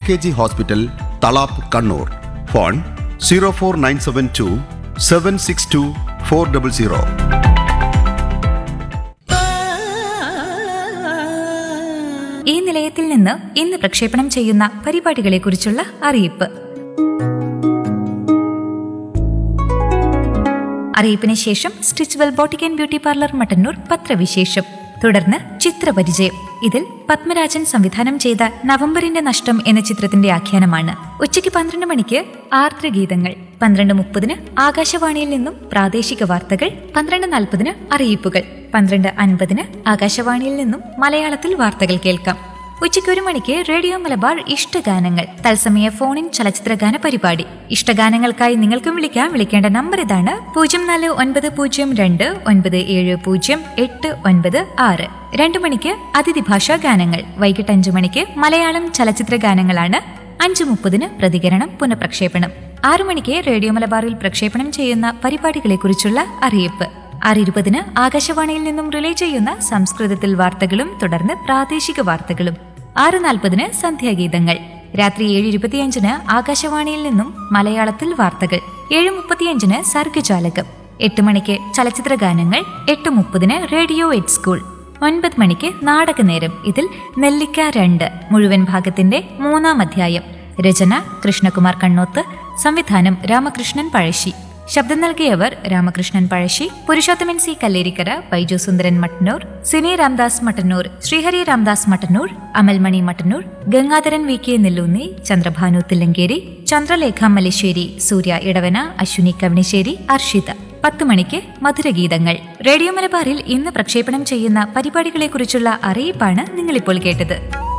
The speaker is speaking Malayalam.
K G hospital Thalap Kannur phone zero four nine seven two seven six two four double zero ഈ നിലയത്തിൽ നിന്ന് ഇന്ന് പ്രക്ഷേപണം ചെയ്യുന്ന പരിപാടികളെക്കുറിച്ചുള്ള അറിയിപ്പ് അറിയിപ്പിന് ശേഷം Stitchwell boutique and beauty parlour Mattannur പത്രവിശേഷം തുടർന്ന് ചിത്രപരിചയം ഇതിൽ പത്മരാജൻ സംവിധാനം ചെയ്ത നവംബറിന്റെ നഷ്ടം എന്ന ചിത്രത്തിന്റെ ആഖ്യാനമാണ് ഉച്ചയ്ക്ക് പന്ത്രണ്ട് മണിക്ക് ആർദ്രഗീതങ്ങൾ പന്ത്രണ്ട് മുപ്പതിന് ആകാശവാണിയിൽ നിന്നും പ്രാദേശിക വാർത്തകൾ പന്ത്രണ്ട് നാൽപ്പതിന് അറിയിപ്പുകൾ പന്ത്രണ്ട് അൻപതിന് ആകാശവാണിയിൽ നിന്നും മലയാളത്തിൽ വാർത്തകൾ കേൾക്കാം ഉച്ചയ്ക്ക് ഒരു മണിക്ക് റേഡിയോ മലബാർ ഇഷ്ടഗാനങ്ങൾ തത്സമയ ഫോണിൻ ചലച്ചിത്രഗാന പരിപാടി ഇഷ്ടഗാനങ്ങൾക്കായി നിങ്ങൾക്കും വിളിക്കാം വിളിക്കേണ്ട നമ്പർ ഇതാണ് പൂജ്യം നാല് ഒൻപത് പൂജ്യം രണ്ട് ഒൻപത് ഏഴ് പൂജ്യം എട്ട് ഒൻപത് ആറ് രണ്ടു മണിക്ക് അതിഥി ഭാഷാ ഗാനങ്ങൾ വൈകിട്ട് അഞ്ചു മണിക്ക് മലയാളം ചലച്ചിത്ര ഗാനങ്ങളാണ് അഞ്ചു മുപ്പതിന് പ്രതികരണം പുനഃപ്രക്ഷേപണം ആറു മണിക്ക് റേഡിയോ മലബാറിൽ പ്രക്ഷേപണം ചെയ്യുന്ന പരിപാടികളെക്കുറിച്ചുള്ള അറിയിപ്പ് ആറ് ഇരുപതിന് ആകാശവാണിയിൽ നിന്നും റിലേ ചെയ്യുന്ന സംസ്കൃതത്തിൽ വാർത്തകളും തുടർന്ന് പ്രാദേശിക വാർത്തകളും ആറ് നാൽപ്പതിന് സന്ധ്യാഗീതങ്ങൾ രാത്രി ഏഴ് ഇരുപത്തിയഞ്ചിന് ആകാശവാണിയിൽ നിന്നും മലയാളത്തിൽ വാർത്തകൾ ഏഴ് മുപ്പത്തിയഞ്ചിന് സർഗജാലകം എട്ട് മണിക്ക് ചലച്ചിത്ര ഗാനങ്ങൾ എട്ട് മുപ്പതിന് റേഡിയോ എറ്റ് സ്കൂൾ ഒൻപത് മണിക്ക് നാടകനേരം ഇതിൽ നെല്ലിക്ക രണ്ട് മുഴുവൻ ഭാഗത്തിന്റെ മൂന്നാം അധ്യായം രചന കൃഷ്ണകുമാർ കണ്ണോത്ത് സംവിധാനം രാമകൃഷ്ണൻ പഴശ്ശി ശബ്ദം നൽകിയവർ Ramakrishnan Pazhassi Purushothaman C Kallerikkara Baiju Sundaran Mattannur Sini Ramdas Mattannur Sreehari Ramdas Mattannur Amalmani Mattannur Gangadharan V K Nelloonni Chandrabhanu Thillankeri Chandralekha Mallisseri Surya Edavana Ashwini Kavanisseri Arshitha പത്ത് മണിക്ക് മധുരഗീതങ്ങൾ റേഡിയോ മലബാറിൽ ഇന്ന് പ്രക്ഷേപണം ചെയ്യുന്ന പരിപാടികളെക്കുറിച്ചുള്ള അറിയിപ്പാണ് നിങ്ങളിപ്പോൾ കേട്ടത്